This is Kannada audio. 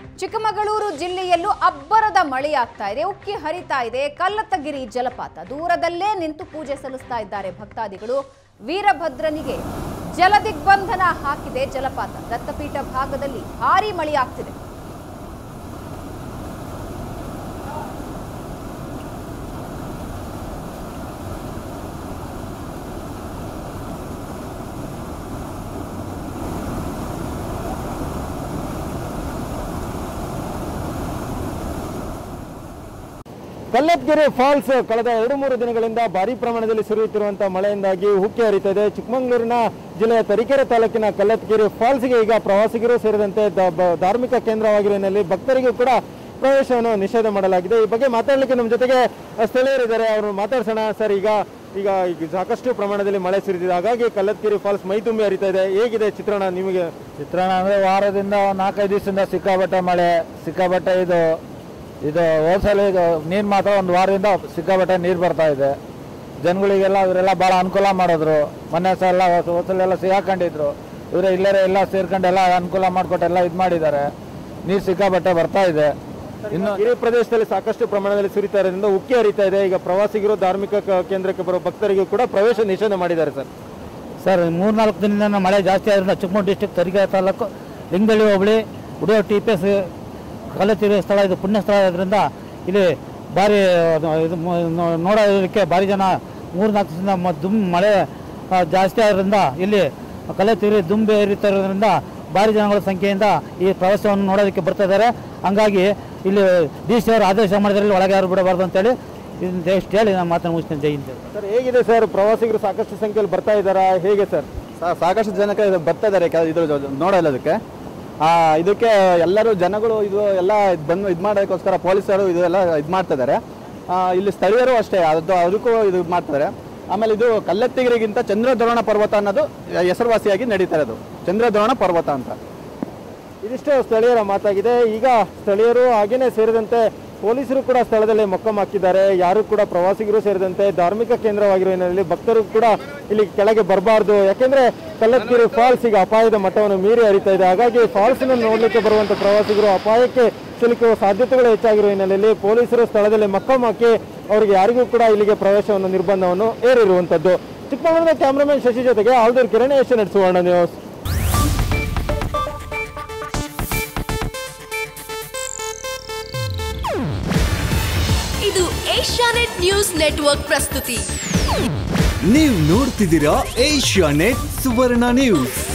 ಚಿಕ್ಕಮಗಳೂರು ಜಿಲ್ಲೆಯಲ್ಲೂ ಅಬ್ಬರದ ಮಳೆಯಾಗ್ತಾ ಇದೆ ಉಕ್ಕಿ ಹರಿತಾ ಇದೆ ಕಲ್ಲತ್ತಗಿರಿ ಜಲಪಾತ ದೂರದಲ್ಲೇ ನಿಂತು ಪೂಜೆ ಸಲ್ಲಿಸ್ತಾ ಇದ್ದಾರೆ ಭಕ್ತಾದಿಗಳು ವೀರಭದ್ರನಿಗೆ ಜಲದಿಗ್ಬಂಧನ ಹಾಕಿದೆ ಜಲಪಾತ ದತ್ತಪೀಠ ಭಾಗದಲ್ಲಿ ಭಾರೀ ಮಳೆಯಾಗ್ತಿದೆ ಕಲ್ಲತ್ಗೆರೆ ಫಾಲ್ಸ್ ಕಳೆದ ಎರಡು ಮೂರು ದಿನಗಳಿಂದ ಭಾರಿ ಪ್ರಮಾಣದಲ್ಲಿ ಸುರಿಯುತ್ತಿರುವಂತಹ ಮಳೆಯಿಂದಾಗಿ ಉಕ್ಕಿ ಹರಿತಾ ಇದೆ ಚಿಕ್ಕಮಗಳೂರಿನ ಜಿಲ್ಲೆಯ ತರೀಕೆರೆ ತಾಲೂಕಿನ ಕಲ್ಲತ್ಗೆರೆ ಫಾಲ್ಸ್ಗೆ ಈಗ ಪ್ರವಾಸಿಗರು ಸೇರಿದಂತೆ ದ- ಬ- ಧಾರ್ಮಿಕ ಕೇಂದ್ರವಾಗಿರುವಲ್ಲಿ ಭಕ್ತರಿಗೂ ಕೂಡ ಪ್ರವೇಶವನ್ನು ನಿಷೇಧ ಮಾಡಲಾಗಿದೆ ಈ ಬಗ್ಗೆ ಮಾತಾಡಲಿಕ್ಕೆ ನಮ್ಮ ಜೊತೆಗೆ ಸ್ಥಳೀಯರಿದ್ದಾರೆ ಅವರು ಮಾತಾಡ್ಸೋಣ ಸರ್ ಈಗ ಈಗ ಈಗ ಸಾಕಷ್ಟು ಪ್ರಮಾಣದಲ್ಲಿ ಮಳೆ ಸುರಿದಿದೆ ಹಾಗಾಗಿ ಕಲ್ಲತ್ಗೆರೆ ಫಾಲ್ಸ್ ಮೈ ತುಂಬಿ ಹರಿತಾ ಇದೆ ಹೇಗಿದೆ ಚಿತ್ರಣ ನಿಮಗೆ ಚಿತ್ರಾನ್ನ ಅಂದರೆ ವಾರದಿಂದ ಒಂದು ನಾಲ್ಕೈದು ದಿವಸದಿಂದ ಸಿಕ್ಕಾಬಟ್ಟೆ ಮಳೆ ಸಿಕ್ಕಾಬಟ್ಟೆ ಇದು ಇದು ಹೋದ್ಸಲ ಇದು ನೀರು ಮಾತ್ರ ಒಂದು ವಾರದಿಂದ ಸಿಕ್ಕಾಬಟ್ಟೆ ನೀರು ಬರ್ತಾ ಇದೆ ಜನಗಳಿಗೆಲ್ಲ ಇವರೆಲ್ಲ ಭಾಳ ಅನುಕೂಲ ಮಾಡಿದ್ರು ಮೊನ್ನೆ ಸಹ ಎಲ್ಲ ಹೋದ್ಸಲ ಎಲ್ಲ ಸಿಗಾಕೊಂಡಿದ್ರು ಇವರೇ ಇಲ್ಲರೇ ಎಲ್ಲ ಸೇರ್ಕೊಂಡು ಎಲ್ಲ ಅನುಕೂಲ ಮಾಡಿಕೊಟ್ಟು ಎಲ್ಲ ಇದು ಮಾಡಿದ್ದಾರೆ ನೀರು ಸಿಕ್ಕಾಬಟ್ಟೆ ಬರ್ತಾ ಇದೆ ಇನ್ನು ಇಡೀ ಪ್ರದೇಶದಲ್ಲಿ ಸಾಕಷ್ಟು ಪ್ರಮಾಣದಲ್ಲಿ ಸುರಿತಾ ಇರೋದ್ರಿಂದ ಉಕ್ಕಿ ಹರಿತಾ ಇದೆ ಈಗ ಪ್ರವಾಸಿಗರು ಧಾರ್ಮಿಕ ಕ- ಕೇಂದ್ರಕ್ಕೆ ಬರುವ ಭಕ್ತರಿಗೂ ಕೂಡ ಪ್ರವೇಶ ನಿಷೇಧ ಮಾಡಿದ್ದಾರೆ ಸರ್ ಸರ್ ಮೂರ್ನಾಲ್ಕು ದಿನದಿಂದ ಮಳೆ ಜಾಸ್ತಿ ಆದ್ರಿಂದ ಚಿಕ್ಕಮಗಳೂರು ಡಿಸ್ಟಿಕ್ ತರೀಕೆರೆ ತಾಲೂಕು ಲಿಂಗದಳ್ಳಿ ಹೋಬಳಿ ಉಡಿಯೋ ಟಿ ಪಿ ಎಸ್ ಕಲ್ಲತ್ತಿರುವ ಸ್ಥಳ ಇದು ಪುಣ್ಯ ಸ್ಥಳ ಇರೋದ್ರಿಂದ ಇಲ್ಲಿ ಭಾರಿ ಅದು ಇದು ಮ- ನೋ- ನೋಡೋದಕ್ಕೆ ಭಾರಿ ಜನ ಮೂರ್ನಾಲ್ಕು ದಿನದಿಂದ ಮ- ದುಮ್ ಮಳೆ ಆ, ಜಾಸ್ತಿ ಆದ್ರಿಂದ ಇಲ್ಲಿ ಕಲ್ಲತ್ತಿರಿ ದುಂಬಿ ಹರಿತಾ ಇರೋದ್ರಿಂದ ಭಾರಿ ಜನಗಳ ಸಂಖ್ಯೆಯಿಂದ ಈ ಪ್ರವಾಸವನ್ನು ನೋಡೋದಕ್ಕೆ ಬರ್ತಾ ಇದ್ದಾರೆ ಹಂಗಾಗಿ ಇಲ್ಲಿ ಡಿ ಸಿ ಅವರು ಆದೇಶ ಮಾಡಿದ್ರಲ್ಲಿ ಒಳಗೆ ಯಾರು ಬಿಡಬಾರ್ದು ಅಂತೇಳಿ ಇದನ್ನ ಇಷ್ಟು ಹೇಳಿ ನಾನು ಮಾತನ್ನು ಮುಗಿಸ್ತೇನೆ ಜೈ ಹಿಂದ್ ಸರ್ ಹೇಗಿದೆ ಸರ್ ಪ್ರವಾಸಿಗರು ಸಾಕಷ್ಟು ಸಂಖ್ಯೆಯಲ್ಲಿ ಬರ್ತಾ ಇದ್ದಾರಾ ಹೇಗೆ ಸರ್ ಸಾ- ಸಾಕಷ್ಟು ಜನಕ್ಕೆ ಇದು ಬರ್ತಾ ಇದ್ದಾರೆ ಕೆಲ ಇದ್ರ ಜೊ- ನೋಡೋದಕ್ಕೆ ಆ, ಇದಕ್ಕೆ ಎಲ್ಲರೂ ಜನಗಳು ಇದು ಎಲ್ಲ ಇದ್ ಬಂದು ಇದು ಮಾಡೋದಕ್ಕೋಸ್ಕರ ಪೊಲೀಸರು ಇದು ಎಲ್ಲ ಇದು ಮಾಡ್ತಾ ಇದ್ದಾರೆ ಆ, ಇಲ್ಲಿ ಸ್ಥಳೀಯರು ಅಷ್ಟೇ ಅದು ಅದಕ್ಕೂ ಇದು ಮಾಡ್ತಾರೆ ಆಮೇಲೆ ಇದು ಕಲ್ಲತ್ತಿಗಿರಿಗಿಂತ ಚಂದ್ರದ್ರೋಣ ಪರ್ವತ ಅನ್ನೋದು ಹೆಸರುವಾಸಿಯಾಗಿ ನಡೀತಾ ಇರೋದು ಚಂದ್ರದ್ರೋಣ ಪರ್ವತ ಅಂತ ಇದಿಷ್ಟು ಸ್ಥಳೀಯರ ಮಾತಾಗಿದೆ ಈಗ ಸ್ಥಳೀಯರು ಹಾಗೇನೆ ಸೇರಿದಂತೆ ಪೊಲೀಸರು ಕೂಡ ಸ್ಥಳದಲ್ಲಿ ಮೊಕ್ಕಂ ಹಾಕಿದ್ದಾರೆ ಯಾರು ಕೂಡ ಪ್ರವಾಸಿಗರು ಸೇರಿದಂತೆ ಧಾರ್ಮಿಕ ಕೇಂದ್ರವಾಗಿರುವ ಹಿನ್ನೆಲೆಯಲ್ಲಿ ಭಕ್ತರು ಕೂಡ ಇಲ್ಲಿ ಕೆಳಗೆ ಬರಬಾರ್ದು ಯಾಕೆಂದ್ರೆ ಕಲ್ಲತ್ಗಿರಿ ಫಾಲ್ಸ್ ಈಗ ಅಪಾಯದ ಮಟ್ಟವನ್ನು ಮೀರಿ ಹರಿತಾ ಇದೆ ಹಾಗಾಗಿ ಫಾಲ್ಸ್ ನೋಡಲಿಕ್ಕೆ ಬರುವಂತ ಪ್ರವಾಸಿಗರು ಅಪಾಯಕ್ಕೆ ಸಿಲುಕುವ ಸಾಧ್ಯತೆಗಳು ಹೆಚ್ಚಾಗಿರುವ ಹಿನ್ನೆಲೆಯಲ್ಲಿ ಪೊಲೀಸರು ಸ್ಥಳದಲ್ಲಿ ಮೊಕ್ಕಂ ಹಾಕಿ ಅವರಿಗೆ ಯಾರಿಗೂ ಕೂಡ ಇಲ್ಲಿಗೆ ಪ್ರವೇಶವನ್ನು ನಿರ್ಬಂಧವನ್ನು ಏರಿರುವಂತದ್ದು ಚಿಕ್ಕಮಗಳೂರಿನ ಕ್ಯಾಮ್ರಾಮನ್ ಶಶಿ ಜೊತೆಗೆ ಆಲ್ದೂರ್ ಕಿರಣ್ ಏಷ್ಯನ್ ಸುವರ್ಣ ನ್ಯೂಸ್ ಇದು ಏಷ್ಯಾನೆಟ್ ನ್ಯೂಸ್ ನೆಟ್ವರ್ಕ್ ಪ್ರಸ್ತುತಿ ನೀವು ನೋಡ್ತಿದ್ದೀರಾ ಏಷ್ಯಾ ನೆಟ್ ಸುವರ್ಣ ನ್ಯೂಸ್